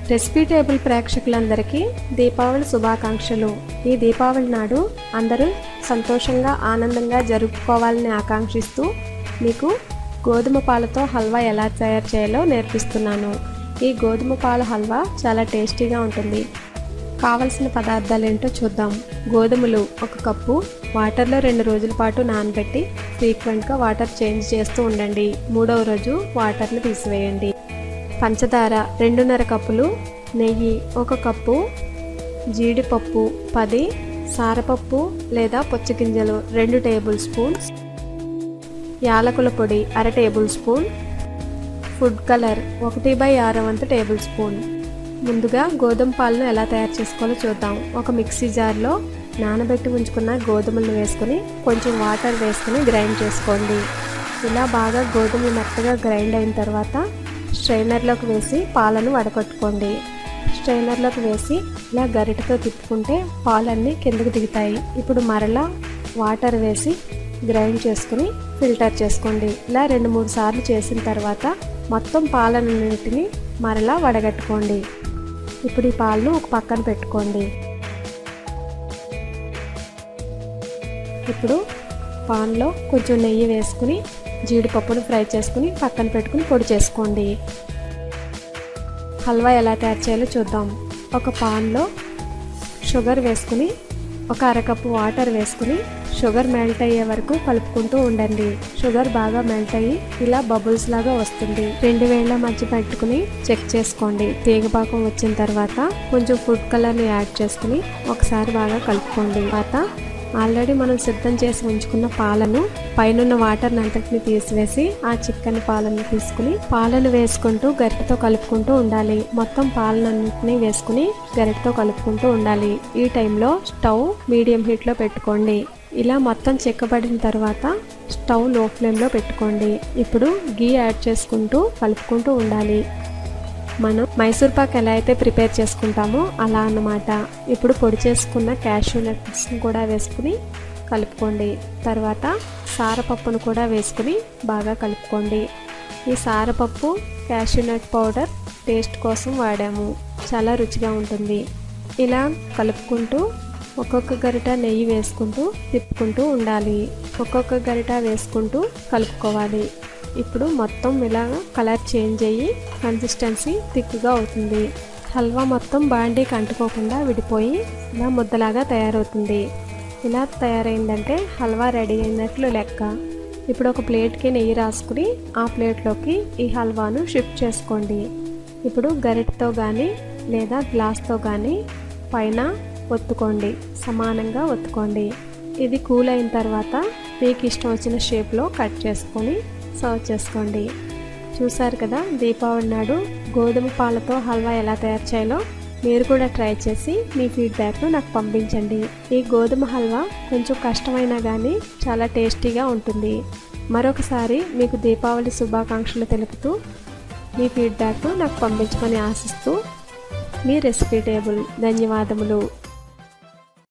recipe table ప్రేక్షకులందరికీ దీపావళి శుభాకాంక్షలు ఈ దీపావళి నాడు అందరూ సంతోషంగా ఆనందంగా జరుపుకోవాలని ఆకాంక్షిస్తూ మీకు గోధుమ పాలతో హల్వా ఎలా తయారు చేయాలో నేర్పిస్తున్నాను ఈ గోధుమ పాల హల్వా చాలా టేస్టీగా ఉంటుంది కావలసిన పదార్థాలు ఏంటో చూద్దాం గోధుమలు ఒక కప్పు వాటర్లో రెండు రోజుల పాటు నానబెట్టి ఫ్రీక్వెంట్గా వాటర్ చేంజ్ చేస్తూ ఉండండి మూడవ రోజు వాటర్ని తీసివేయండి పంచదార రెండున్నర కప్పులు నెయ్యి ఒక కప్పు జీడిపప్పు పది సారపప్పు లేదా పుచ్చగింజలు రెండు టేబుల్ స్పూన్స్ యాలకుల పొడి అర టేబుల్ స్పూన్ ఫుడ్ కలర్ ఒకటి బై ఆరు వంతు టేబుల్ స్పూన్ ముందుగా గోధుమ పాలను ఎలా తయారు చేసుకోవాలో చూద్దాం ఒక మిక్సీ జార్లో నానబెట్టి ఉంచుకున్న గోధుమలను వేసుకుని కొంచెం వాటర్ వేసుకుని గ్రైండ్ చేసుకోండి ఇలా బాగా గోధుమలు మెత్తగా గ్రైండ్ అయిన తర్వాత స్ట్రైనర్లోకి వేసి పాలను వడకట్టుకోండి స్ట్రైనర్లోకి వేసి ఇలా గరిటతో తిప్పుకుంటే పాలన్నీ కిందకు దిగుతాయి ఇప్పుడు మరలా వాటర్ వేసి గ్రైండ్ చేసుకుని ఫిల్టర్ చేసుకోండి ఇలా రెండు మూడు సార్లు చేసిన తర్వాత మొత్తం పాలన్నింటిని మరలా వడగట్టుకోండి ఇప్పుడు ఈ పాలను ఒక పక్కన పెట్టుకోండి ఇప్పుడు పాన్లో కొంచెం నెయ్యి వేసుకుని జీడిపప్పును ఫ్రై చేసుకుని పక్కన పెట్టుకుని పొడి చేసుకోండి హల్వా ఎలా తయారు చేయాలో చూద్దాం ఒక పాన్లో షుగర్ వేసుకుని ఒక అరకప్పు వాటర్ వేసుకుని షుగర్ మెల్ట్ అయ్యే వరకు కలుపుకుంటూ ఉండండి షుగర్ బాగా మెల్ట్ అయ్యి ఇలా బబుల్స్ లాగా వస్తుంది రెండు వేళ్ల మధ్య పెట్టుకుని చెక్ చేసుకోండి తీగపాకం వచ్చిన తర్వాత కొంచెం ఫుడ్ కలర్ని యాడ్ చేసుకుని ఒకసారి బాగా కలుపుకోండి తర్వాత ఆల్రెడీ మనం సిద్ధం చేసి ఉంచుకున్న పాలను పైనున్న వాటర్ అంతటిని తీసివేసి ఆ చిక్కని పాలను తీసుకుని పాలను వేసుకుంటూ గరిటతో కలుపుకుంటూ ఉండాలి మొత్తం పాలనన్నింటినీ వేసుకుని గరిటతో కలుపుకుంటూ ఉండాలి ఈ టైంలో స్టవ్ మీడియం హీట్లో పెట్టుకోండి ఇలా మొత్తం చెక్కబడిన తర్వాత స్టవ్ లో ఫ్లేమ్లో పెట్టుకోండి ఇప్పుడు గీ యాడ్ చేసుకుంటూ కలుపుకుంటూ ఉండాలి మనం మైసూర్ పాక్ ఎలా అయితే ప్రిపేర్ చేసుకుంటామో అలా అన్నమాట ఇప్పుడు పొడి చేసుకున్న క్యాషూ నట్స్ని కూడా వేసుకుని కలుపుకోండి తర్వాత సారపప్పును కూడా వేసుకుని బాగా కలుపుకోండి ఈ సారపప్పు క్యాషూ నట్ పౌడర్ టేస్ట్ కోసం వాడాము చాలా రుచిగా ఉంటుంది ఇలా కలుపుకుంటూ ఒక్కొక్క గరిట నెయ్యి వేసుకుంటూ తిప్పుకుంటూ ఉండాలి ఒక్కొక్క గరిట వేసుకుంటూ కలుపుకోవాలి ఇప్పుడు మొత్తం ఇలా కలర్ చేంజ్ అయ్యి కన్సిస్టెన్సీ థిక్గా అవుతుంది హల్వా మొత్తం బాండీకి అంటుకోకుండా విడిపోయి ఇలా ముద్దలాగా తయారవుతుంది ఇలా తయారైందంటే హల్వా రెడీ అయినట్లు లెక్క ఇప్పుడు ఒక ప్లేట్కి నెయ్యి రాసుకుని ఆ ప్లేట్లోకి ఈ హల్వాను షిఫ్ట్ చేసుకోండి ఇప్పుడు గరిటతో కానీ లేదా గ్లాస్తో కానీ పైన ఒత్తుకోండి సమానంగా ఒత్తుకోండి ఇది కూల్ అయిన తర్వాత మీకు ఇష్టం వచ్చిన షేప్లో కట్ చేసుకొని సర్వ్ చేసుకోండి చూసారు కదా దీపావళి నాడు గోధుమ పాలతో హల్వా ఎలా తయారు చేయాలో మీరు కూడా ట్రై చేసి మీ ఫీడ్బ్యాక్ను నాకు పంపించండి ఈ గోధుమ హల్వా కొంచెం కష్టమైనా కానీ చాలా టేస్టీగా ఉంటుంది మరొకసారి మీకు దీపావళి శుభాకాంక్షలు తెలుపుతూ మీ ఫీడ్బ్యాక్ను నాకు పంపించమని ఆశిస్తూ మీ రెసిపీ టేబుల్ ధన్యవాదములు